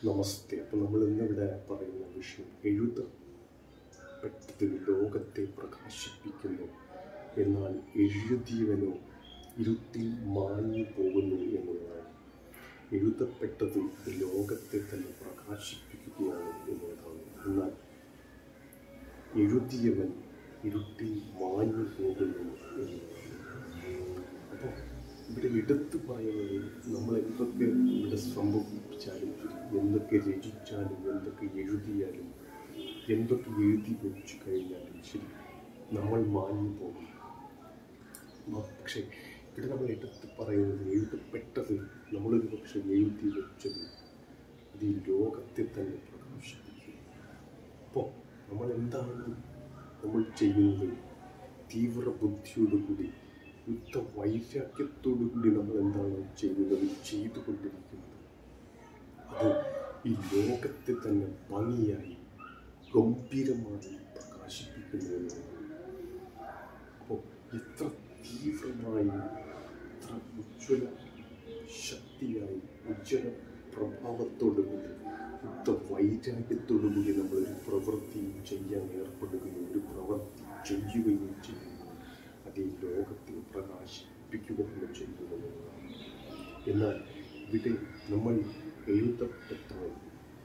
നമസ്തേ അപ്പം നമ്മൾ ഇന്നിവിടെ പറയുന്ന വിഷയം എഴുതപ്പെട്ടത് ലോകത്തെ പ്രകാശിപ്പിക്കുന്നു എന്നാൽ എഴുതിയവനോ ഇരുട്ടിൽ മാഞ്ഞു പോകുന്നു എന്നുള്ളതാണ് എഴുതപ്പെട്ടത് ലോകത്തെ തന്നെ പ്രകാശിപ്പിക്കുകയാണ് എന്നുള്ളതാണ് എന്നാൽ എഴുതിയവൻ ഇരുട്ടിൽ മാഞ്ഞു പോകുന്നു എന്നുള്ളതാണ് അപ്പോൾ ഇവിടെ എടുത്തു പറയുന്നത് നമ്മൾ എന്തൊക്കെ ഇവിടെ സംഭവിച്ചാലും ശരി, എന്തൊക്കെ രചിച്ചാലും എന്തൊക്കെ എഴുതിയാലും എന്തൊക്കെ എഴുതി വെച്ചു കഴിഞ്ഞാലും ശരി നമ്മൾ മാഞ്ഞു പോകും പക്ഷേ ഇവിടെ നമ്മൾ എടുത്ത് പറയുന്നത് എഴുതപ്പെട്ടത് നമ്മളൊരു പക്ഷെ എഴുതി വെച്ചത് അത് ഈ ലോകത്തെ തന്നെ പ്രകാശിപ്പിക്കും അപ്പോൾ നമ്മൾ എന്താണ് നമ്മൾ ചെയ്യുന്നത് തീവ്ര ബുദ്ധിയോടുകൂടി യുദ്ധ വൈരാഗ്യത്തോടുകൂടി നമ്മൾ എന്താണ് ചെയ്യുന്നത് ചെയ്തുകൊണ്ടിരിക്കുന്നത് അത് ഈ ലോകത്തെ തന്നെ ഭംഗിയായി ഗംഭീരമായി പ്രകാശിപ്പിക്കുന്നു എന്നുള്ളതാണ് അപ്പോൾ എത്ര തീവ്രമായി എത്ര ഉജ്ജ്വല ശക്തിയായി ഉജ്ജ്വല പ്രഭാവത്തോടുകൂടി യുദ്ധ വൈരാഗ്യത്തോടുകൂടി നമ്മളൊരു പ്രവൃത്തി ചെയ്യാൻ ഏർപ്പെടുകയും ഒരു പ്രവൃത്തി ചെയ്യുകയും ചെയ്യുന്നു അത് ഈ ലോകത്തെ പ്രകാശിപ്പിക്കുക തന്നെ ചെയ്യുന്നു എന്നുള്ളതാണ് എന്നാൽ ഇവിടെ നമ്മൾ എഴുതപ്പെട്ടവൻ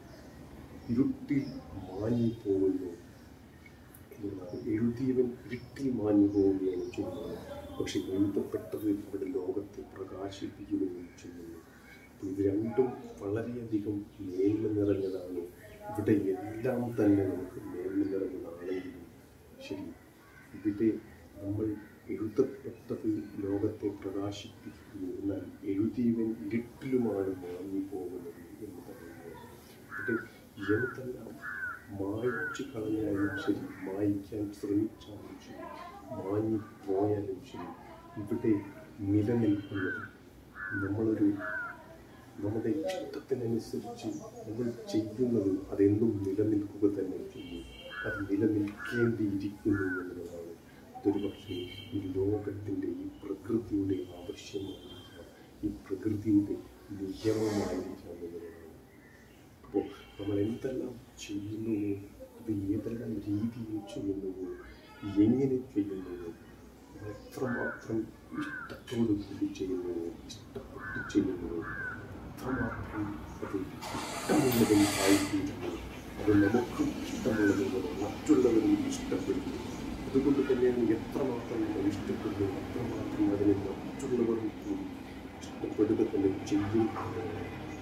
ഇരുട്ടിൽ മാഞ്ഞു പോകുന്നു എന്നുള്ളതാണ് എഴുതിയവൻ ഇരുട്ടിൽ മാഞ്ഞു പോവുകയാണ് ചെയ്യുന്നത് പക്ഷെ എഴുതപ്പെട്ടത് ഇവിടെ ലോകത്തെ പ്രകാശിപ്പിക്കുകയും ചെയ്യുന്നു അപ്പോൾ ഇത് രണ്ടും വളരെയധികം മേന്മ നിറഞ്ഞതാണ് ഇവിടെ എല്ലാം തന്നെ നമുക്ക് മേന്മ നിറഞ്ഞതാണെങ്കിലും ശരി ഇവിടെ നമ്മൾ എഴുതപ്പെട്ടത് ലോകത്തെ പ്രകാശിപ്പിക്കുന്നു എന്നാൽ എഴുതിയവൻ ഇരുട്ടിലുമാണ് മാഞ്ഞു പോകുന്നത് എന്ന് പറയുന്നത് ഇവിടെ എന്തെല്ലാം മായ്ച്ചു കളഞ്ഞാലും ശരി മായ്ക്കാൻ ശ്രമിച്ചാലും ശരി മാഞ്ഞു പോയാലും ശരി ഇവിടെ നിലനിൽക്കുന്നത് നമ്മളൊരു നമ്മുടെ ഇഷ്ടത്തിനനുസരിച്ച് നമ്മൾ ചെയ്യുന്നത് അതെന്നും നിലനിൽക്കുക തന്നെ ചെയ്യും അത് നിലനിൽക്കേണ്ടിയിരിക്കുന്നു എന്നുള്ളതാണ് ഇതൊരു പക്ഷേ ഈ ലോകത്തിൻ്റെ ഈ പ്രകൃതിയുടെ ആവശ്യമായിരിക്കാം ഈ പ്രകൃതിയുടെ നിയമമായിരിക്കാം എന്നുള്ളതാണ് അപ്പോൾ നമ്മൾ എന്തെല്ലാം ചെയ്യുന്നുവോ അത് ഏതെല്ലാം രീതിയിൽ ചെയ്യുന്നുവോ എങ്ങനെ ചെയ്യുന്നുവോ നമ്മൾ എത്രമാത്രം ഇഷ്ടത്തോടു കൂടി ചെയ്യുന്നുവോ ഇഷ്ടപ്പെട്ട് ചെയ്യുന്നുവോ അത്രമാത്രം അത് ഇഷ്ടമുള്ളതും ആയിത്തീരുന്നു അത് നമുക്കും ഇഷ്ടമുള്ളതും മറ്റുള്ളവരും ഇഷ്ടപ്പെടുന്നു അതുകൊണ്ട് തന്നെയാണ് എത്രമാത്രം നമ്മൾ ഇഷ്ടപ്പെടുന്നു അത്രമാത്രം അതിനെ മറ്റുള്ളവരും കൂടി ഇഷ്ടപ്പെടുക തന്നെ ചെയ്യും എന്നുള്ളതാണ്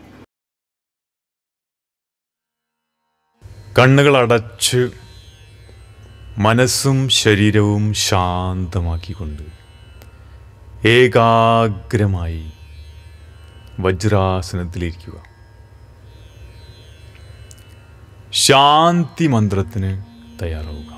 കണ്ണുകൾ അടച്ച് മനസ്സും ശരീരവും ശാന്തമാക്കിക്കൊണ്ട് ഏകാഗ്രമായി വജ്രാസനത്തിലിരിക്കുക ശാന്തി മന്ത്രത്തിന് തയ്യാറാവുക